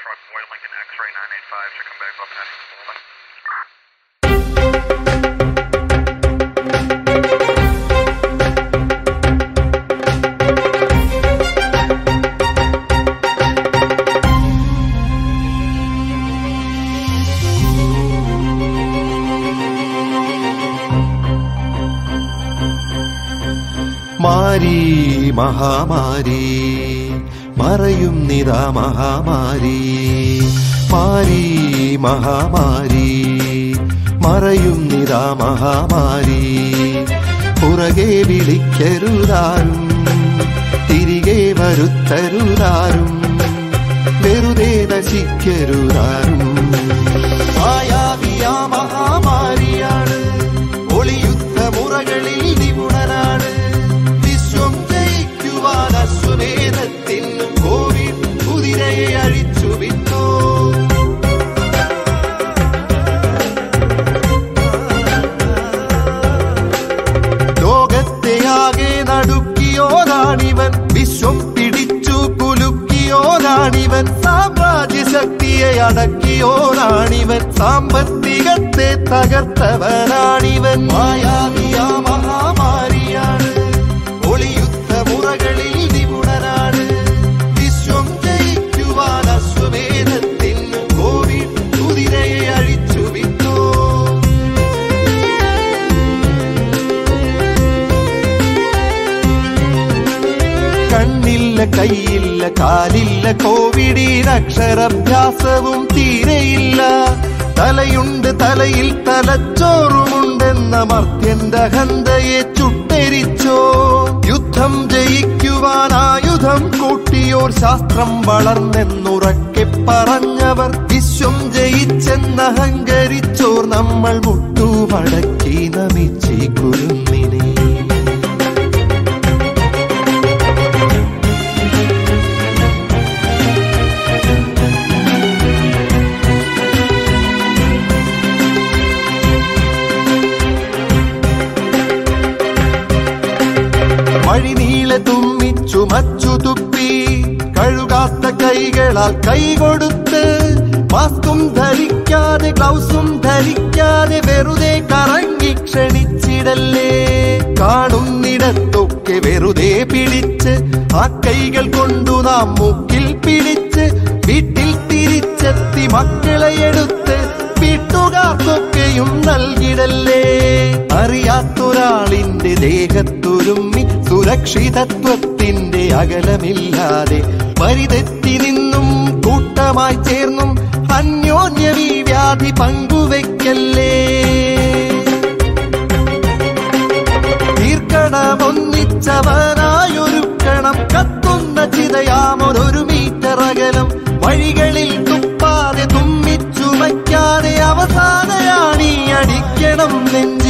Truck Boy Lincoln X-ray 985 to come back up and മാരി മഹാമാരി മറയും നിതാ മഹാമാരി മാരി മഹാമാരി മറയും നിതാ മഹാമാരി പുറകെ വിളിക്കരുതാരും തിരികെ വരുത്തരുതാരും വെറുതെ നശിക്കരുതാരും മായാവിയാ മഹാമാരിയാണ് ഒളിയുദ്ധ മുറകളിൽ നിപുണനാണ് വിശ്വം ജയിക്കുവാൻ അശ്വമേധത്തിൽ കോവിഡ് കുതിരയെ അഴിച്ചു വിട്ടു ലോകത്തെയാകെ നടുക്കിയോരാണിവൻ വിശ്വം പിടിച്ചു കുലുക്കിയോരാണിവൻ സാമ്രാജ്യ ശക്തിയെ അടക്കിയോരാണിവൻ സാമ്പത്തികത്തെ തകർത്തവനാണിവൻ മായാവിയാ മഹാമാരിയാണ് ഒളിയുദ്ധ മുറകളിൽ നിപുണനാണ് വിശ്വം ജയിക്കുവാൻ അശ്വമേധത്തിൽ കോവിഡ് കുതിരയെ അഴിച്ചു വിട്ടു കണ്ണില്ല കൈയില്ല കാലില്ല കോവിഡിന് അക്ഷരാഭ്യാസവും തീരെയില്ല തലയുണ്ട് തലയിൽ തലച്ചോറുമുണ്ടെന്ന മർത്യന്റെ അഹന്തയെ ചുട്ടരിച്ചോ യുദ്ധം ജയിക്കുവാൻ ആയുധം കൂട്ടിയോർ ശാസ്ത്രം വളർന്നെന്നുറക്കെ പറഞ്ഞവർ വിശ്വം ജയിച്ചെന്നഹങ്കരിച്ചോർ നമ്മൾ മുട്ടുമടക്കി നമിച്ചി കുരുന്നിനെ വഴിനീളെ തുമ്മിച്ചു മച്ചു തുപ്പി കഴുകാത്ത കൈകളാൽ കൈകൊടുത്ത് മാസ്കും ധരിക്കാതെ ഗ്ലൗസും ധരിക്കാതെ വെറുതെ കറങ്ങി ക്ഷണിച്ചിടല്ലേ കാണുന്നിടത്തൊക്കെ വെറുതെ പിടിച്ച് ആ കൈകൾ കൊണ്ടു നാം മൂക്കിൽ പിടിച്ച് വീട്ടിൽ തിരിച്ചെത്തി മക്കളെ എടുത്ത് വീട്ടുകാർക്കൊക്കെയും നൽകിടല്ലേ അറിയാത്തൊരാളിന്റെ ദേഹത്തൊരുമ്മി സുരക്ഷിതത്വത്തിന്റെ അകലമില്ലാതെ വരിതെറ്റി നിന്നും കൂട്ടമായി ചേർന്നും അന്യോന്യം ഈ വ്യാധി പങ്കുവെക്കല്ലേ തീർക്കണമൊന്നിച്ചവനായൊരുക്കണം കത്തുന്ന ചിതയാമൊരു മീറ്റർ അകലം വഴികളിൽ തുപ്പാതെ തുമ്മിച്ചുമയ്ക്കാതെ അവസാനയാണീ അടിക്കണം നെഞ്ച